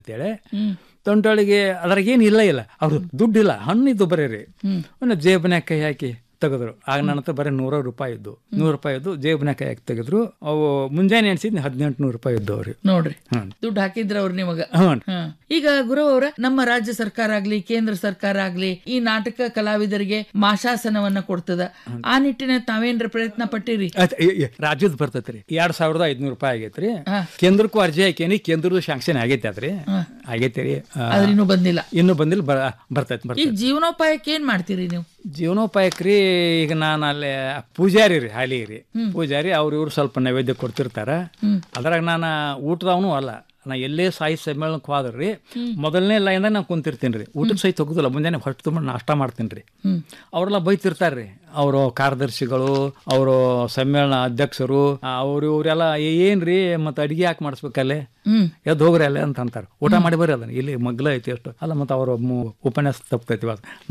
ಅಂತೇಳಿ ಹ್ಮ್ ತೊಂಟೊಳಿಗೆ ಅದ್ರಾಗ ಏನು ಇಲ್ಲ ಇಲ್ಲ ಅವ್ರು ದುಡ್ಡಿಲ್ಲ ಹಣ್ಣಿದ್ದು ಬರೀ ರೀ ಹ್ಮ್ ಒಂದು ಜೇಬನ್ಯಾಗ ಕೈ ಹಾಕಿ ತೆಗೆದ್ರು ಆಗ ನನ್ನ ಹತ್ರ ಬರೀ ನೂರ ರೂಪಾಯಿ ಇದ್ದು ನೂರು ರೂಪಾಯಿ ಇದ್ದು ಜೇಬನ್ಯಾಗ ಕೈ ಹಾಕಿ ತೆಗೆದ್ರು ಅವು ಮುಂಜಾನೆ ಎಣಿಸಿದ್ ಹದಿನೆಂಟು ನೂರು ರೂಪಾಯಿ ಇದ್ದು ಅವ್ರಿ ನೋಡ್ರಿ ಹ್ಞೂ ದುಡ್ಡು ಹಾಕಿದ್ರ ಅವ್ರು ನಿಮಗ ಹ್ಞೂ ಹ. ಈಗ ಗುರು ಅವರ ನಮ್ಮ ರಾಜ್ಯ ಸರ್ಕಾರ ಆಗ್ಲಿ ಕೇಂದ್ರ ಸರ್ಕಾರ ಆಗ್ಲಿ ಈ ನಾಟಕ ಕಲಾವಿದರಿಗೆ ಮಾಶಾಸನವನ್ನ ಕೊಡ್ತದ ಆ ನಿಟ್ಟಿನ ತಾವೇನ್ರ ಪ್ರಯತ್ನ ಪಟ್ಟಿರಿ ಅದ್- ಈ- ಈ ರಾಜ್ಯದ ಬರ್ತೈತ್ರಿ ಎರಡ್ ಸಾವಿರದ ಐದ್ನೂರು ರೂಪಾಯಿ ಆಗೈತ್ರಿ ಹಾ. ಕೇಂದ್ರಕ್ಕೂ ಅರ್ಜಿ ಹಾಕೇನಿ ಕೇಂದ್ರದ ಶಾಂಕ್ಷನ್ ಆಗೈತೆ ಅದ್ರಿ ಹಾ. ಆಗೈತೆ ರೀ ಆ, ಆದ್ರೆ ಇನ್ನೂ ಬಂದಿಲ್ಲ ಇನ್ನೂ ಬಂದಿಲ್ಲ ಬ ಬರ್ತೈತಿ ಈ ಬರ್ತೈತಿ ಜೀವನೋಪಾಯಕ್ಕೆ ಏನ್ ಮಾಡ್ತೀರಿ ನೀವು ಜೀವನೋಪಾಯಕ್ಕೆ ರೀ ಈಗ ನಾನು ಅಲ್ಲಿ ಪೂಜಾರಿ ರೀ ಹಾಲಿ ರೀ ಪೂಜಾರಿ ಅವ್ರು ಇವ್ರು ಸ್ವಲ್ಪ ನೈವೇದ್ಯ ಕೊಡ್ತಿರ್ತಾರ ಅದ್ರಾಗ ನಾನು ಊಟದವನು ಅಲ್ಲ ನಾ ಎಲ್ಲೇ ಸಾಯಿ ಸಮ್ಮೇಳನಕ್ಕೆ ಹೋದ್ರಿ ಮೊದಲನೇ ಲೈನ್ದಾಗ ನಾನು ಕುಂತಿರ್ತೀನಿ ರೀ ಊಟಕ್ಕೆ ಸಹಿತ ಹೋಗುದಿಲ್ಲ ಮುಂಜಾನೆ ಹೊಟ್ಟೆ ತುಂಬ ನಾಷ್ಟ ಮಾಡ್ತೀನಿ ರೀ ಹ್ಮ್ ಅವರೆಲ್ಲ ಬೈತಿರ್ತಾರೆ ರೀ ಅವರು ಕಾರ್ಯದರ್ಶಿಗಳು ಅವರು ಸಮ್ಮೇಳನ ಅಧ್ಯಕ್ಷರು ಅವ್ರು ಇವರೆಲ್ಲ ಏನ್ರಿ ಮತ್ತೆ ಅಡಿಗೆ ಯಾಕೆ ಮಾಡಿಸ್ಬೇಕಲ್ಲೇ ಹ್ಮ್ ಎದ್ದು ಹೋಗ್ರಿ ಅಲ್ಲೇ ಅಂತ ಅಂತಾರೆ ಊಟ ಮಾಡಿ ಬರ್ರಿ ಅದನ್ನ ಇಲ್ಲಿ ಮಗ್ಲ ಐತಿ ಅಷ್ಟು ಅಲ್ಲ ಮತ್ತೆ ಅವ್ರ ಉಪನ್ಯಾಸ ತಪ್ತೈತಿ